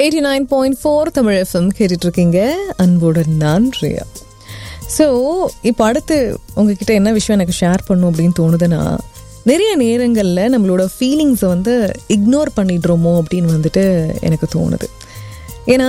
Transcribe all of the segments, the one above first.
eighty nine point four Tamil FM கேட்டுட்டு இருக்கீங்க அன்புடன் நான் ரியா ஸோ இப்போ அடுத்து உங்ககிட்ட என்ன விஷயம் எனக்கு ஷேர் பண்ணும் அப்படின்னு தோணுதுன்னா நிறைய நேரங்களில் நம்மளோட ஃபீலிங்ஸை வந்து இக்னோர் பண்ணிடுறோமோ அப்படின்னு வந்துட்டு எனக்கு தோணுது ஏன்னா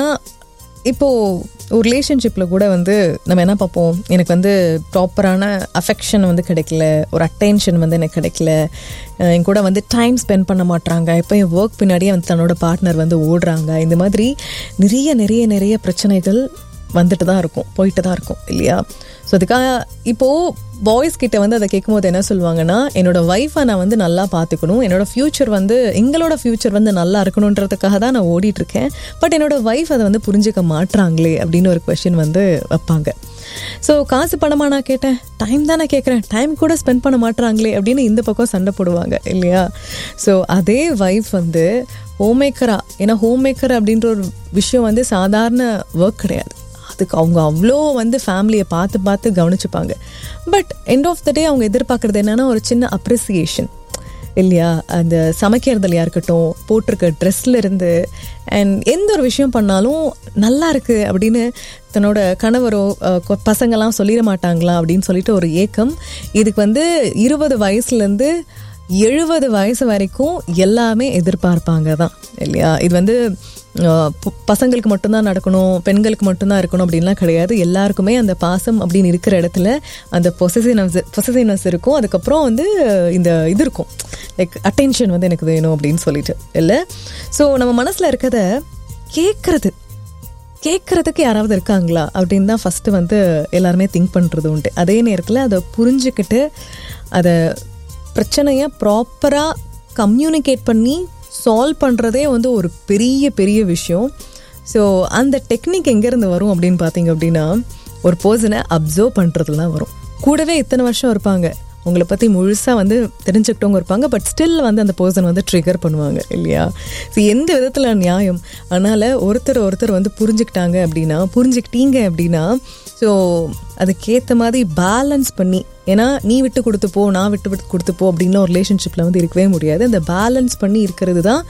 இப்போது ஒரு ரிலேஷன்ஷிப்பில் கூட வந்து நம்ம என்ன பார்ப்போம் எனக்கு வந்து ப்ராப்பரான அஃபெக்ஷன் வந்து கிடைக்கல ஒரு அட்டென்ஷன் வந்து எனக்கு கிடைக்கல அஹ் என் கூட வந்து டைம் ஸ்பெண்ட் பண்ண மாட்றாங்க இப்போ என் ஒர்க் பின்னாடியே வந்து தன்னோட பார்ட்னர் வந்து ஓடுறாங்க இந்த மாதிரி நிறைய நிறைய நிறைய பிரச்சனைகள் வந்துட்டு தான் இருக்கும் போயிட்டு தான் இருக்கும் இல்லையா ஸோ அதுக்காக இப்போது பாய்ஸ் கிட்ட வந்து அதை கேட்கும்போது என்ன சொல்லுவாங்கன்னா என்னோட ஒய்ஃபை நான் வந்து நல்லா பார்த்துக்கணும் என்னோட ஃப்யூச்சர் வந்து எங்களோட ஃப்யூச்சர் வந்து நல்லா இருக்கணுன்றதுக்காக தான் நான் ஓடிட்டு இருக்கேன் பட் என்னோட ஒய்ஃப் அதை வந்து புரிஞ்சுக்க மாட்றாங்களே அப்படின்னு ஒரு கொஷின் வந்து வைப்பாங்க ஸோ காசு பணமா நான் கேட்டேன் டைம் தானே கேட்குறேன் டைம் கூட ஸ்பெண்ட் பண்ண மாட்றாங்களே அப்படின்னு இந்த பக்கம் சண்டை போடுவாங்க இல்லையா ஸோ அதே ஒய்ஃப் வந்து ஹோம் மேக்கரா ஏன்னா ஹோம் மேக்கர் அப்படின்ற ஒரு விஷயம் வந்து சாதாரண ஒர்க் கிடையாது அதுக்கு அவங்க அவ்வளோ வந்து ஃபேமிலியை பார்த்து பார்த்து கவனிச்சுப்பாங்க but end of the day அவங்க எதிர்பார்க்குறது என்னன்னா ஒரு சின்ன அப்ரிசியேஷன் இல்லையா அந்த சமைக்கிறதுலையா இருக்கட்டும் போட்டிருக்க ட்ரெஸ்ல இருந்து அண்ட் எந்த ஒரு விஷயம் பண்ணாலும் நல்லா இருக்கு அப்படின்னு தன்னோட கணவரோ அஹ், கொ- பசங்கெல்லாம் சொல்லிட மாட்டாங்களா அப்படின்னு சொல்லிட்டு ஒரு ஏக்கம் இதுக்கு வந்து இருபது வயசுலேருந்து எழுபது வயசு வரைக்கும் எல்லாமே எதிர்பார்ப்பாங்க தான் இல்லையா இது வந்து அஹ், ப- பசங்களுக்கு மட்டும்தான் நடக்கணும் பெண்களுக்கு மட்டும்தான் இருக்கணும் அப்படின்லாம் கிடையாது எல்லாருக்குமே அந்த பாசம் அப்படின்னு இருக்கிற இடத்துல அந்த பொசசிவ்னஸ் பொசசிவ்னஸ் இருக்கும் அதுக்கப்புறம் வந்து இந்த இது இருக்கும் லைக் அட்டென்ஷன் வந்து எனக்கு வேணும் அப்படின்னு சொல்லிட்டு இல்லை ஸோ நம்ம மனசில் இருக்கிறத கேட்குறது கேட்குறதுக்கு யாராவது இருக்காங்களா அப்படின்னு தான் ஃபஸ்ட்டு வந்து எல்லாருமே திங்க் பண்ணுறது உண்டு அதே நேரத்தில் அதை புரிஞ்சுக்கிட்டு அதை பிரச்சனையை ப்ராப்பராக கம்யூனிகேட் பண்ணி சால்வ் பண்ணுறதே வந்து ஒரு பெரிய பெரிய விஷயம் ஸோ அந்த டெக்னிக் எங்கேருந்து வரும் அப்படின்னு பார்த்தீங்க அப்படின்னா ஒரு பர்சனை அப்சர்வ் பண்ணுறதுலாம் வரும் கூடவே இத்தனை வருஷம் இருப்பாங்க உங்களை பற்றி முழுசாக வந்து தெரிஞ்சுக்கிட்டவங்க இருப்பாங்க பட் ஸ்டில் வந்து அந்த பர்சன் வந்து ட்ரிகர் பண்ணுவாங்க இல்லையா ஸோ எந்த விதத்தில் நியாயம் அதனால் ஒருத்தர் ஒருத்தர் வந்து புரிஞ்சுக்கிட்டாங்க அப்படின்னா புரிஞ்சுக்கிட்டீங்க அப்படின்னா ஸோ அதுக்கேற்ற மாதிரி பேலன்ஸ் பண்ணி ஏன்னா நீ விட்டு கொடுத்து போ நான் விட்டு விட்டு கொடுத்து போ அப்படின்னு ஒரு ரிலேஷன்ஷிப்பில் வந்து இருக்கவே முடியாது அந்த பேலன்ஸ் பண்ணி இருக்கிறது தான்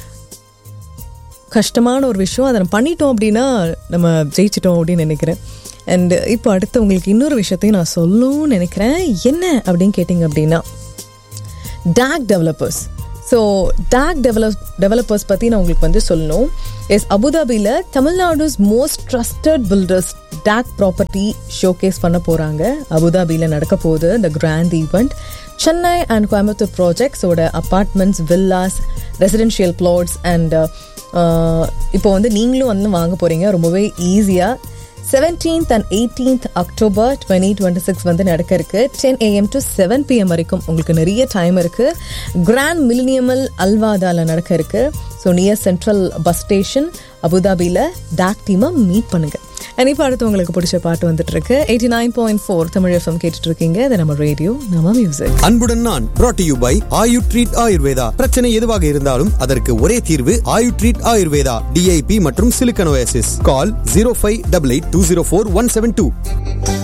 கஷ்டமான ஒரு விஷயம் அதை நம்ம பண்ணிட்டோம் அப்படின்னா நம்ம ஜெயிச்சிட்டோம் அப்படின்னு நினைக்கிறேன் அண்ட் இப்போ அடுத்து உங்களுக்கு இன்னொரு விஷயத்தையும் நான் சொல்லணும்னு நினைக்கிறேன் என்ன அப்படின்னு கேட்டிங்க அப்படின்னா talk developers so talk develop developers பற்றி நான் உங்களுக்கு வந்து சொல்லணும் எஸ் அபுதாபியில் Tamil Nadu's most trusted filters talk property showcase பண்ண போகிறாங்க அபுதாபியில் நடக்க போகுது இந்த grand event Chennai and Coimbatore ப்ராஜெக்ட்ஸோட apartments villas residential plots and இப்போ வந்து நீங்களும் வந்து வாங்க போகிறீங்க ரொம்பவே ஈஸியாக seventeenth and eighteenth October twenty twenty six வந்து நடக்க இருக்கு ten AM to seven PM வரைக்கும் உங்களுக்கு நிறைய டைம் இருக்கு கிராண்ட் மில்லினியமல் அல்வாதால நடக்க இருக்கு so near central bus station அபுதாபியில் டாக் டீமை மீட் பண்ணுங்க அண்ட் இப்போ அடுத்து உங்களுக்கு பிடிச்ச பாட்டு வந்துட்டு இருக்கு eighty nine point four Tamil FM கேட்டுட்டு இருக்கீங்க இது நம்ம ரேடியோ நம்ம மியூசிக் அன்புடன் நான் brought to you by Ayu treat Ayurveda பிரச்சனை எதுவாக இருந்தாலும் அதற்கு ஒரே தீர்வு ஆயு ட்ரீட் ஆயுர்வேதா டிஐபி மற்றும் சிலிக்கனோசிஸ் call zero five double eight two zero four one seven two